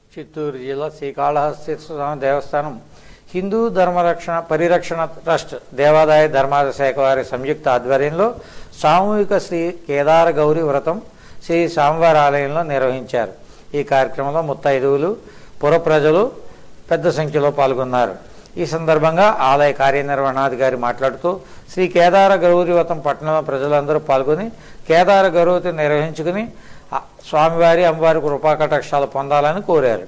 చిత్తూరు జిల్లా శ్రీకాళహస్తీశ్వర స్వామి దేవస్థానం హిందూ ధర్మరక్షణ పరిరక్షణ ట్రస్ట్ దేవాదాయ ధర్మాదాయ శాఖ వారి సంయుక్త ఆధ్వర్యంలో సామూహిక శ్రీ కేదార గౌరి వ్రతం శ్రీ స్వామివారి ఆలయంలో నిర్వహించారు ఈ కార్యక్రమంలో ముత్తైదువులు పుర ప్రజలు పెద్ద సంఖ్యలో పాల్గొన్నారు ఈ సందర్భంగా ఆలయ కార్యనిర్వహణాధికారి మాట్లాడుతూ శ్రీ కేదార గౌరి వ్రతం పట్టణంలో ప్రజలందరూ పాల్గొని కేదార గౌరవతి నిర్వహించుకుని ఆ స్వామివారి అమ్మవారి కృపాకటాక్షాలు పొందాలని కోరారు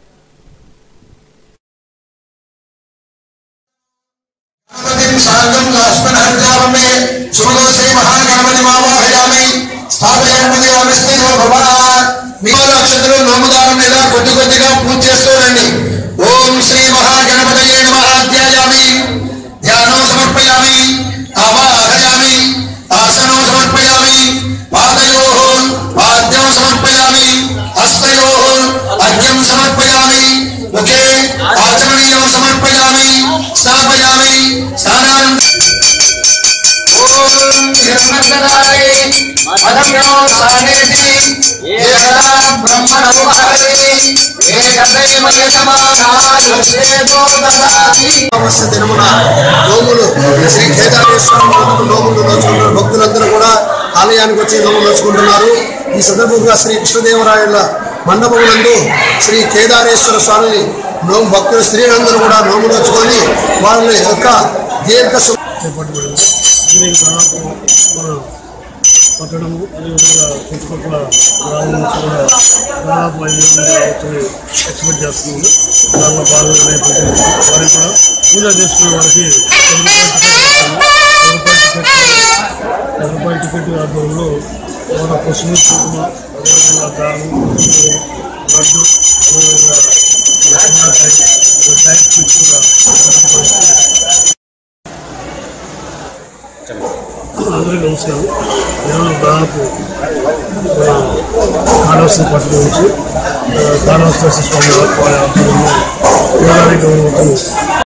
गणपतिं सार्धं लक्ष्मणहर्जावमे सुमनो श्री महागणपति मावाहयामि స్థాపయామి స్థిరో భవాన్ మీ నక్షత్రం నోముదానం మీద కొద్ది కొద్దిగా పూజ చేస్తూనండి ఓం శ్రీ మహాగణపతయే నమః అధ్యాయామి ధ్యానం సమర్పయామి ఆవాహయామి ఆసనం సమర్పయామి పాదయోః పాద్యం సమర్పయామి హస్తయోః అర్ఘ్యం సమర్పయామి ముఖే ఆచమనీయం సమర్పయామి స్థాపయామి స్నానానంతరం ఓం హిరణ్యగదాయ అధమ్యో సానేతి ఏకదా బ్రహ్మణ ఉపహరి ఏకదైవ యజమానాయుష్యేదో దదాతి అమావాస్య దినమున నోములు శ్రీ కేదారేశ్వర నోములు నోములు నోచుకుంటున్న భక్తులందరూ కూడా ఆలయానికి వచ్చి నోములు నోచుకుంటున్నారు ఈ సందర్భంగా శ్రీ కృష్ణదేవరాయల మండపములందు శ్రీ కేదారేశ్వర స్వామిని నోము భక్తుల స్త్రీలందరూ కూడా నోము నోచుకొని వాళ్ళ యొక్క దీర్ఘ సు- చేపట్టబడింది దీనికి దాదాపు మన పట్టణము అదేవిధంగా చుట్టుపక్కల గ్రామం నుంచి కూడా దాదాపు ఐదు మంది వచ్చి ఎక్స్పెక్ట్ చేస్తున్నాము దానిలో భాగంగానే ప్రతి వారికి కూడా పూజ చేసుకునే వారికి పది రూపాయల టికెట్ ఇస్తాము. పది రూపాయల టికెట్ పది రూపాయల టికెట్ ఆధ్వర్యంలో మన పశువు కుంకుమ అదేవిధంగా దానం పసుపు, లడ్డు అదేవిధంగా టమాటాయి, ట్యాంక్ ఫీజు కూడా పది రూపాయలు అందరికీ నమస్కారం ఈరోజు దాదాపు కాళహస్తి పట్టణం నుంచి కాళహస్తి స్వామి వారి ఆధ్వర్యంలో కేదారి గౌరవతను